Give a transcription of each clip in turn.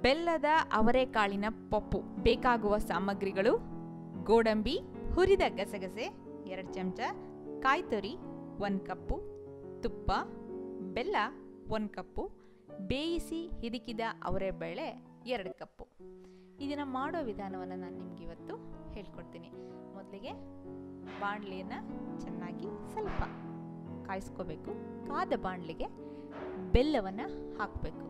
ಬೆಲ್ಲದ ಅವರೆಕಾಳಿನ ಪಪ್ಪು ಬೇಕಾಗುವ ಸಾಮಗ್ರಿಗಳು ಗೋಡಂಬಿ ಹುರಿದ ಗಸಗಸೆ ಎರಡು ಚಮಚ ಕಾಯಿ ತುರಿ ಒಂದು ಕಪ್ಪು ತುಪ್ಪ ಬೆಲ್ಲ ಒಂದು ಕಪ್ಪು ಬೇಯಿಸಿ ಹಿದಿಕಿದ ಅವರೆಬೇಳೆ ಎರಡು ಕಪ್ಪು ಇದನ್ನು ಮಾಡೋ ವಿಧಾನವನ್ನು ನಾನು ನಿಮ್ಗೆ ಇವತ್ತು ಹೇಳ್ಕೊಡ್ತೀನಿ ಮೊದಲಿಗೆ ಬಾಣಲಿಯನ್ನು ಚೆನ್ನಾಗಿ ಸ್ವಲ್ಪ ಕಾಯಿಸ್ಕೋಬೇಕು ಕಾದ ಬಾಣಲಿಗೆ ಬೆಲ್ಲವನ್ನು ಹಾಕಬೇಕು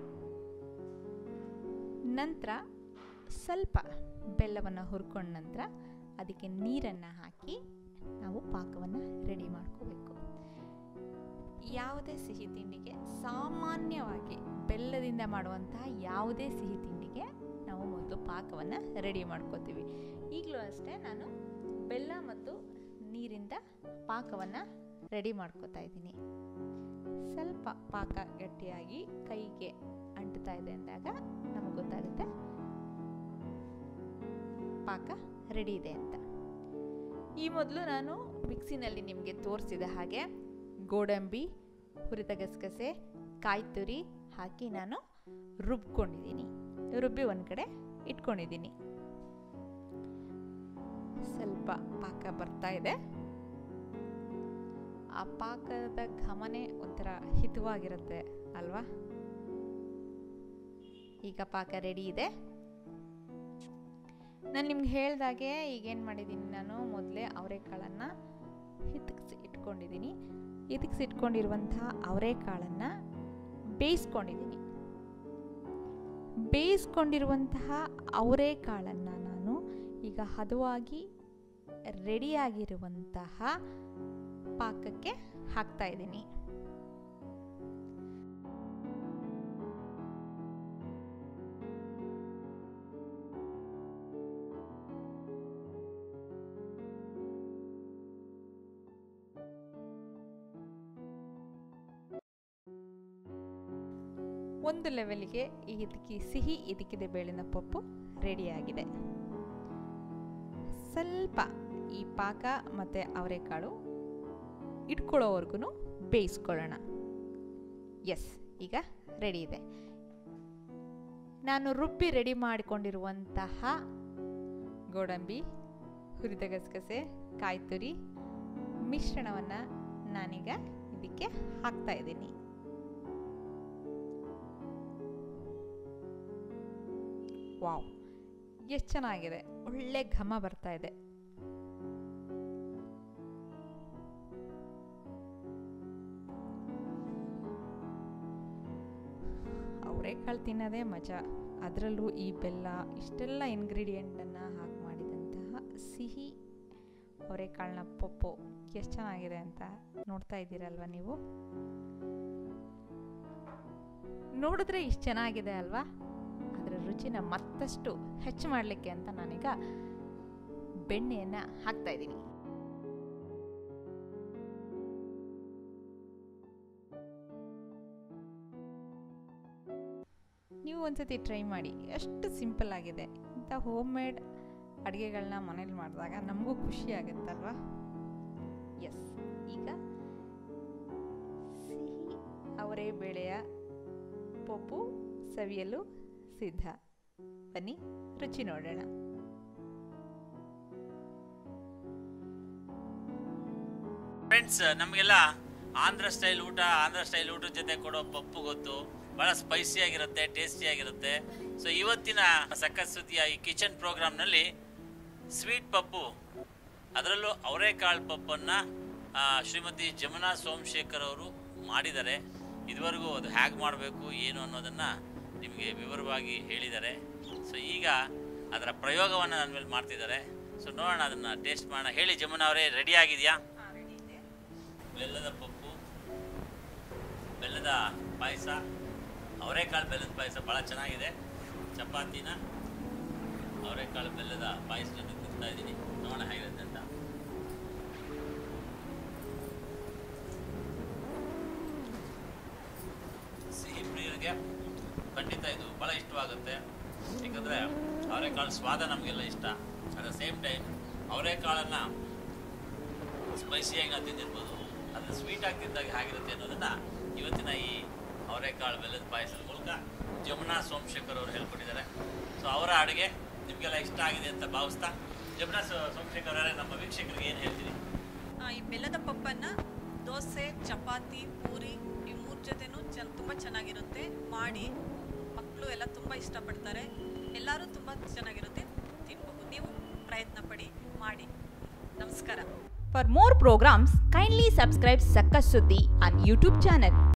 ನಂತರ ಸ್ವಲ್ಪ ಬೆಲ್ಲವನ್ನು ಹುರ್ಕೊಂಡ ನಂತರ ಅದಕ್ಕೆ ನೀರನ್ನು ಹಾಕಿ ನಾವು ಪಾಕವನ್ನು ರೆಡಿ ಮಾಡ್ಕೋಬೇಕು ಯಾವುದೇ ಸಿಹಿ ತಿಂಡಿಗೆ ಸಾಮಾನ್ಯವಾಗಿ ಬೆಲ್ಲದಿಂದ ಮಾಡುವಂತಹ ಯಾವುದೇ ಸಿಹಿ ತಿಂಡಿಗೆ ನಾವು ಮೊದಲು ಪಾಕವನ್ನು ರೆಡಿ ಮಾಡ್ಕೋತೀವಿ ಈಗಲೂ ಅಷ್ಟೇ ನಾನು ಬೆಲ್ಲ ಮತ್ತು ನೀರಿಂದ ಪಾಕವನ್ನು ರೆಡಿ ಮಾಡ್ಕೋತಾ ಇದ್ದೀನಿ ಸ್ವಲ್ಪ ಪಾಕ ಗಟ್ಟಿಯಾಗಿ ಕೈಗೆ ಅಂಟ್ತಾ ಇದೆ ಅಂದಾಗ ನಮಗೆ ಗೊತ್ತಾಗುತ್ತೆ ಪಾಕ ರೆಡಿ ಇದೆ ಅಂತ ಈ ಮೊದಲು ನಾನು ಮಿಕ್ಸಿನಲ್ಲಿ ನಿಮಗೆ ತೋರಿಸಿದ ಹಾಗೆ ಗೋಡಂಬಿ ಹುರಿದ ಗಸಗಸೆ ಕಾಯಿ ತುರಿ ಹಾಕಿ ನಾನು ರುಬ್ಕೊಂಡಿದ್ದೀನಿ ರುಬ್ಬಿ ಒಂದು ಕಡೆ ಇಟ್ಕೊಂಡಿದ್ದೀನಿ ಸ್ವಲ್ಪ ಪಾಕ ಬರ್ತಾ ಇದೆ ಆ ಪಾಕದ ಘಮನೆ ಒಂಥರ ಹಿತವಾಗಿರುತ್ತೆ ಅಲ್ವಾ ಈಗ ಪಾಕ ರೆಡಿ ಇದೆ ನಾನು ನಿಮ್ಗೆ ಹೇಳ್ದಾಗೆ ಈಗೇನು ಮಾಡಿದ್ದೀನಿ ನಾನು ಮೊದಲೇ ಅವರೆಕಾಳನ್ನು ಹಿತಕ್ಸಿ ಇಟ್ಕೊಂಡಿದ್ದೀನಿ ಹಿತಕ್ಸಿ ಇಟ್ಕೊಂಡಿರುವಂತಹ ಅವರೆಕಾಳನ್ನು ಬೇಯಿಸ್ಕೊಂಡಿದ್ದೀನಿ ಬೇಯಿಸ್ಕೊಂಡಿರುವಂತಹ ಅವರೆಕಾಳನ್ನು ನಾನು ಈಗ ಹದವಾಗಿ ರೆಡಿಯಾಗಿರುವಂತಹ ಪಾಕಕ್ಕೆ ಹಾಕ್ತಾ ಇದ್ದೀನಿ ಒಂದು ಲೆವೆಲ್ಗೆ ಈ ಇದಕ್ಕೆ ಸಿಹಿ ಇದಕ್ಕಿದೆ ಬೇಳಿನ ಪಪ್ಪು ರೆಡಿಯಾಗಿದೆ ಸ್ವಲ್ಪ ಈ ಪಾಕ ಮತ್ತು ಅವರೆಕಾಳು ಇಟ್ಕೊಳ್ಳೋವರೆಗೂ ಬೇಯಿಸ್ಕೊಳ್ಳೋಣ ಎಸ್ ಈಗ ರೆಡಿ ಇದೆ ನಾನು ರುಬ್ಬಿ ರೆಡಿ ಮಾಡಿಕೊಂಡಿರುವಂತಹ ಗೋಡಂಬಿ ಹುರಿದ ಗಸಗಸೆ ಕಾಯಿ ತುರಿ ಮಿಶ್ರಣವನ್ನು ನಾನೀಗ ಇದಕ್ಕೆ ಹಾಕ್ತಾ ಇದ್ದೀನಿ ವಾವ್ ಎಷ್ಟು ಚೆನ್ನಾಗಿದೆ ಒಳ್ಳೆ ಘಮ ಬರ್ತಾ ಇದೆ ಅವರೆಕಾಳು ತಿನ್ನೋದೇ ಮಜಾ ಅದರಲ್ಲೂ ಈ ಬೆಲ್ಲ ಇಷ್ಟೆಲ್ಲ ಇಂಗ್ರೀಡಿಯೆಂಟನ್ನು ಹಾಕಿ ಮಾಡಿದಂತಹ ಸಿಹಿ ಅವರೆಕಾಳನ್ನ ಪಪ್ಪು ಎಷ್ಟು ಚೆನ್ನಾಗಿದೆ ಅಂತ ನೋಡ್ತಾ ಇದ್ದೀರಲ್ವ ನೀವು ನೋಡಿದ್ರೆ ಇಷ್ಟು ಚೆನ್ನಾಗಿದೆ ಅಲ್ವಾ ಅದರ ರುಚಿನ ಮತ್ತಷ್ಟು ಹೆಚ್ಚು ಮಾಡಲಿಕ್ಕೆ ಅಂತ ನಾನೀಗ ಬೆಣ್ಣೆಯನ್ನು ಹಾಕ್ತಾ ಇದ್ದೀನಿ ನೀವು ಒಂದ್ಸತಿ ಟ್ರೈ ಮಾಡಿ ಎಷ್ಟು ಸಿಂಪಲ್ ಆಗಿದೆ ಇಂಥ ಹೋಮ್ ಮೇಡ್ ಅಡುಗೆಗಳನ್ನ ಮನೇಲಿ ಮಾಡಿದಾಗ ನಮಗೂ ಖುಷಿ ಆಗುತ್ತಲ್ವಾ ಎಸ್ ಈಗ ಸಿಹಿ ಅವರೇ ಬೇಳೆಯ ಪಪ್ಪು ಸವಿಯಲು ಸಿದ್ಧ ಬನ್ನಿ ರುಚಿ ನೋಡೋಣ ಫ್ರೆಂಡ್ಸ್ ನಮಗೆಲ್ಲ ಆಂಧ್ರ ಸ್ಟೈಲ್ ಊಟ ಆಂಧ್ರ ಸ್ಟೈಲ್ ಊಟದ ಜೊತೆ ಕೊಡೋ ಪಪ್ಪು ಗೊತ್ತು ಬಹಳ ಸ್ಪೈಸಿ ಆಗಿರುತ್ತೆ ಟೇಸ್ಟಿ ಆಗಿರುತ್ತೆ ಸೊ ಇವತ್ತಿನ ಸಖತ್ ಸುದ್ದಿಯ ಈ ಕಿಚನ್ ಪ್ರೋಗ್ರಾಮ್ನಲ್ಲಿ ಸ್ವೀಟ್ ಪಪ್ಪು ಅದರಲ್ಲೂ ಅವರೆಕಾಳು ಪಪ್ಪನ್ನು ಶ್ರೀಮತಿ ಜಮುನಾ ಸೋಮಶೇಖರ್ ಅವರು ಮಾಡಿದ್ದಾರೆ ಇದುವರೆಗೂ ಅದು ಹೇಗೆ ಮಾಡಬೇಕು ಏನು ಅನ್ನೋದನ್ನು ನಿಮಗೆ ವಿವರವಾಗಿ ಹೇಳಿದ್ದಾರೆ ಸೊ ಈಗ ಅದರ ಪ್ರಯೋಗವನ್ನು ನನ್ನ ಮೇಲೆ ಮಾಡ್ತಿದ್ದಾರೆ ಸೊ ನೋಡೋಣ ಅದನ್ನು ಟೇಸ್ಟ್ ಮಾಡೋಣ ಹೇಳಿ ಜಮುನಾ ಅವರೇ ರೆಡಿ ಆಗಿದೆಯಾ ಬೆಲ್ಲದ ಪಪ್ಪು ಬೆಲ್ಲದ ಪಾಯಸ ಅವರೆಕಾಳು ಬೆಲ್ಲದ ಪಾಯಸ ಭಾಳ ಚೆನ್ನಾಗಿದೆ ಚಪಾತಿನ ಅವರೆಕಾಳು ಬೆಲ್ಲದ ಪಾಯಸ ಜೊತೆ ತಿಂತಾ ಇದ್ದೀನಿ ನೋಡೋಣ ಹೇಗಿರುತ್ತೆ ಅಂತ ಸಿಹಿ ಪ್ರಿಯರಿಗೆ ಖಂಡಿತ ಇದು ಭಾಳ ಇಷ್ಟವಾಗುತ್ತೆ ಏಕೆಂದರೆ ಅವರೆಕಾಳು ಸ್ವಾದ ನಮಗೆಲ್ಲ ಇಷ್ಟ ಅಟ್ ದ ಸೇಮ್ ಟೈಮ್ ಅವರೆಕಾಳನ್ನು ಸ್ಪೈಸಿಯಾಗಿ ನಾವು ತಿಂದಿರ್ಬೋದು ಅದು ಸ್ವೀಟ್ ಆಗಿ ತಿಂದಾಗ ಹೇಗಿರುತ್ತೆ ಅನ್ನೋದನ್ನು ಇವತ್ತಿನ ಈ ಅವರೆಕಾಳು ಬೆಲ್ಲದ ಪಾಯಸದ ಮೂಲಕ ಜಮುನಾ ಸೋಮಶೇಖರ್ ಅವರು ಹೇಳ್ಕೊಟ್ಟಿದ್ದಾರೆ ಸೊ ಅವರ ಅಡುಗೆ ನಿಮಗೆಲ್ಲ ಇಷ್ಟ ಆಗಿದೆ ಅಂತ ಭಾವಿಸ್ತಾ ಜಮುನಾ ಸೋ- ಸೋಮಶೇಖರ್ ಅವರೇ ನಮ್ಮ ವೀಕ್ಷಕರಿಗೆ ಏನು ಹೇಳ್ತೀರಿ ಆ, ಈ ಬೆಲ್ಲದ ಪಪ್ಪನ್ನ ದೋಸೆ ಚಪಾತಿ ಪೂರಿ ಈ ಮೂರು ಜೊತೆನೂ ಚೆನ್ನ ತುಂಬ ಚೆನ್ನಾಗಿರುತ್ತೆ ಮಾಡಿ ಮಕ್ಕಳು ಎಲ್ಲ ತುಂಬ ಇಷ್ಟಪಡ್ತಾರೆ ಎಲ್ಲರೂ ತುಂಬ ಚೆನ್ನಾಗಿರುತ್ತೆ ತಿನ್ಬಹುದು ನೀವು ಪ್ರಯತ್ನ ಪಡಿ ಮಾಡಿ ನಮಸ್ಕಾರ For more programs, kindly subscribe Sakka Suddhi on YouTube channel.